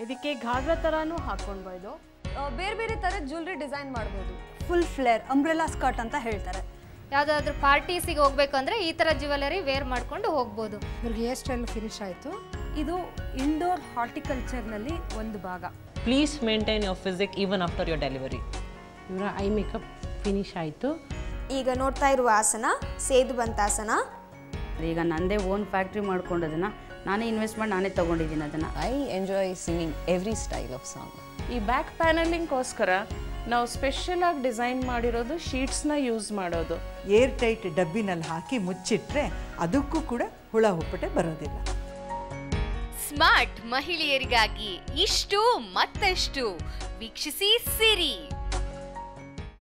ಇದಕ್ಕೆ ಘಾಗ್ರಾ ಥರನೂ ಹಾಕ್ಕೊಳ್ಬೋದು ಬೇರೆ ಬೇರೆ ಥರದ ಜ್ಯುವೆಲ್ರಿ ಡಿಸೈನ್ ಮಾಡ್ಬೋದು ಫುಲ್ ಫ್ಲೇರ್ ಅಂಬ್ರೆಲಾ ಸ್ಕರ್ಟ್ ಅಂತ ಹೇಳ್ತಾರೆ ಯಾವುದಾದ್ರೂ ಪಾರ್ಟೀಸಿಗೆ ಹೋಗ್ಬೇಕು ಅಂದರೆ ಈ ಥರ ಜ್ಯುವೆಲರಿ ವೇರ್ ಮಾಡಿಕೊಂಡು ಹೋಗ್ಬೋದು ಇವ್ರಿಗೆ ಹೇರ್ ಸ್ಟೈಲ್ ಫಿನಿಶ್ ಆಯಿತು ಇದು ಇಂಡೋರ್ ಹಾರ್ಟಿಕಲ್ಚರ್ನಲ್ಲಿ ಒಂದು ಭಾಗ Please maintain your physique even after your delivery. ಇವರ ಐ ಮೇಕಪ್ ಫಿನಿಶ್ ಆಯಿತು ಈಗ ನೋಡ್ತಾ ಇರುವ ಆಸನ ಸೇದು ಬಂತಾಸನ ಈಗ ನಂದೇ ಓನ್ ಫ್ಯಾಕ್ಟ್ರಿ ಮಾಡ್ಕೊಂಡದನ್ನ ನಾನೇ ಇನ್ವೆಸ್ಟ್ ಮಾಡಿ ನಾನೇ ತಗೊಂಡಿದ್ದೀನಿ ಅದನ್ನು I enjoy singing every style of song ಈ ಬ್ಯಾಕ್ ಪ್ಯಾನಲಿಂಗ್ಗೋಸ್ಕರ ನಾವು ಸ್ಪೆಷಲ್ ಆಗಿ ಡಿಸೈನ್ ಮಾಡಿರೋದು ಶೀಟ್ಸ್ನ ಯೂಸ್ ಮಾಡೋದು ಏರ್ ಟೈಟ್ ಡಬ್ಬಿನಲ್ಲಿ ಹಾಕಿ ಮುಚ್ಚಿಟ್ರೆ ಅದಕ್ಕೂ ಕೂಡ ಹುಳ ಹುಪ್ಪಟೆ ಬರೋದಿಲ್ಲ ಸ್ಮಾರ್ಟ್ ಮಹಿಳೆಯರಿಗಾಗಿ ಇಷ್ಟು ಮತ್ತಷ್ಟು ವೀಕ್ಷಿಸಿ ಸಿರಿ